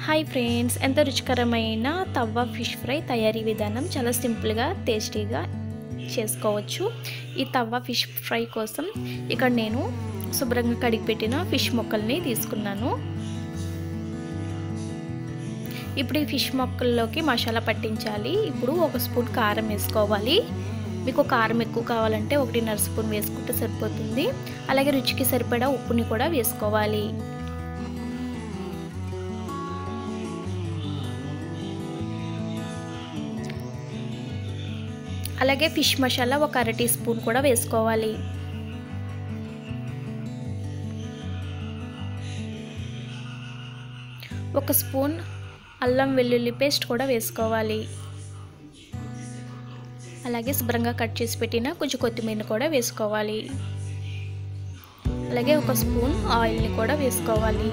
hi friends ఎంతో రుచికరమైన తవ్వ ఫిష్ ఫ్రై తయారీ విధానం చాలా సింపుల్గా టేస్టీగా చేసుకోవచ్చు ఈ తవ్వ ఫిష్ ఫ్రై కోసం ఇక్కడ నేను శుభ్రంగా కడిగి పెట్టిన ఫిష్ ముక్కల్ని తీసుకున్నాను ఇప్పుడు ఈ ఫిష్ ముక్కల్లోకి మసాలా పట్టించాలి ఇప్పుడు ఒక స్పూన్ కారం వేసుకోవాలి మీకు కారం ఎక్కువ కావాలంటే ఒకటిన్నర స్పూన్ వేసుకుంటే సరిపోతుంది అలాగే రుచికి సరిపడా ఉప్పుని కూడా వేసుకోవాలి అలాగే ఫిష్ మసాలా ఒక అర టీ స్పూన్ కూడా వేసుకోవాలి ఒక స్పూన్ అల్లం వెల్లుల్లి పేస్ట్ కూడా వేసుకోవాలి అలాగే శుభ్రంగా కట్ చేసి పెట్టిన కొంచెం కొత్తిమీర కూడా వేసుకోవాలి అలాగే ఒక స్పూన్ ఆయిల్ని కూడా వేసుకోవాలి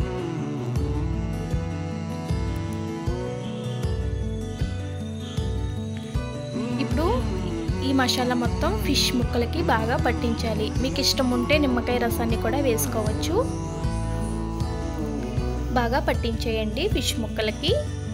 ఇప్పుడు ఈ మసాలా మొత్తం ఫిష్ ముక్కలకి బాగా పట్టించాలి మీకు ఇష్టం ఉంటే నిమ్మకాయ రసాన్ని కూడా వేసుకోవచ్చు బాగా పట్టించేయండి ఫిష్ ముక్కలకి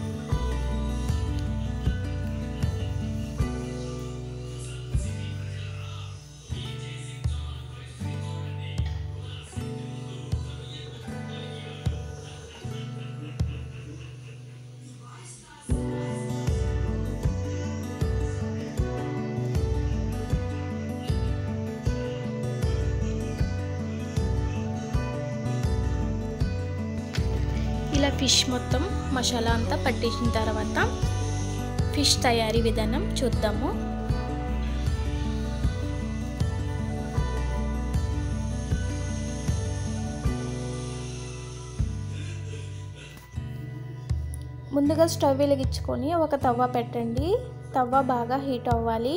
ఇలా ఫిష్ మొత్తం మసాలా అంతా పట్టించిన తర్వాత ఫిష్ తయారీ విధానం చూద్దాము ముందుగా స్టవ్ వెలిగించుకొని ఒక తవ్వ పెట్టండి తవ్వ బాగా హీట్ అవ్వాలి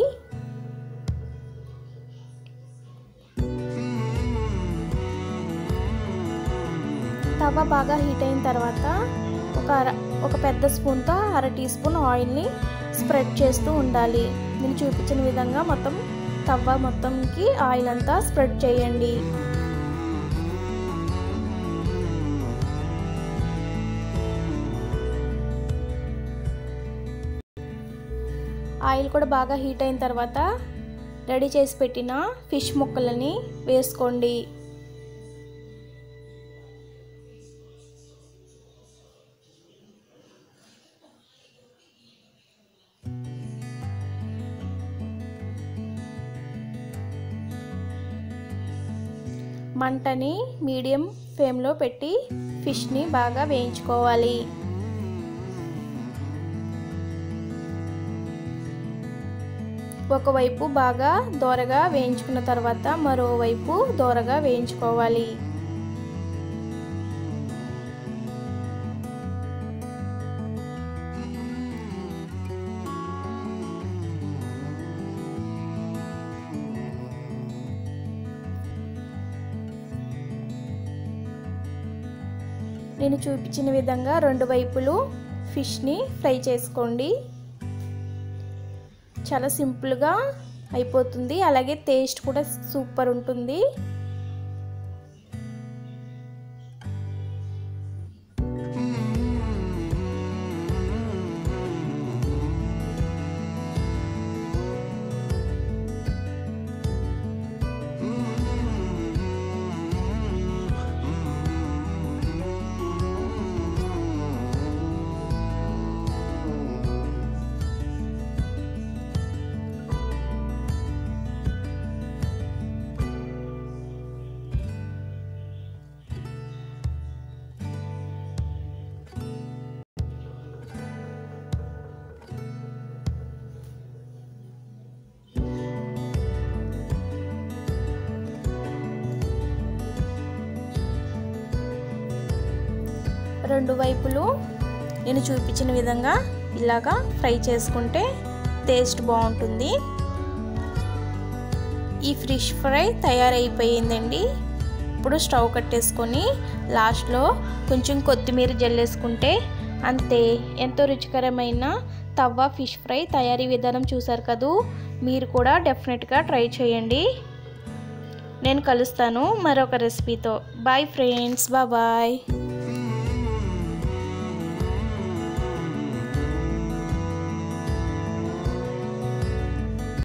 తవ్వ బాగా హీట్ అయిన తర్వాత ఒక అర ఒక పెద్ద స్పూన్తో అర టీ స్పూన్ ఆయిల్ని స్ప్రెడ్ చేస్తూ ఉండాలి నేను చూపించిన విధంగా మొత్తం తవ్వ మొత్తంకి ఆయిల్ అంతా స్ప్రెడ్ చేయండి ఆయిల్ కూడా బాగా హీట్ అయిన తర్వాత రెడీ చేసి పెట్టిన ఫిష్ ముక్కలని వేసుకోండి మంటని మీడియం ఫ్లేమ్లో పెట్టి ఫిష్ని బాగా వేయించుకోవాలి ఒకవైపు బాగా దోరగా వేయించుకున్న తర్వాత మరోవైపు దోరగా వేయించుకోవాలి నేను చూపించిన విధంగా రెండు వైపులు ఫిష్ని ఫ్రై చేసుకోండి చాలా సింపుల్గా అయిపోతుంది అలాగే టేస్ట్ కూడా సూపర్ ఉంటుంది రెండు వైపులు నేను చూపించిన విధంగా ఇలాగా ఫ్రై చేసుకుంటే టేస్ట్ బాగుంటుంది ఈ ఫిష్ ఫ్రై తయారైపోయిందండి ఇప్పుడు స్టవ్ కట్టేసుకొని లాస్ట్లో కొంచెం కొత్తిమీర జల్లేసుకుంటే అంతే ఎంతో రుచికరమైన తవ్వ ఫిష్ ఫ్రై తయారీ విధానం చూసారు కదూ మీరు కూడా డెఫినెట్గా ట్రై చేయండి నేను కలుస్తాను మరొక రెసిపీతో బాయ్ ఫ్రెండ్స్ బాయ్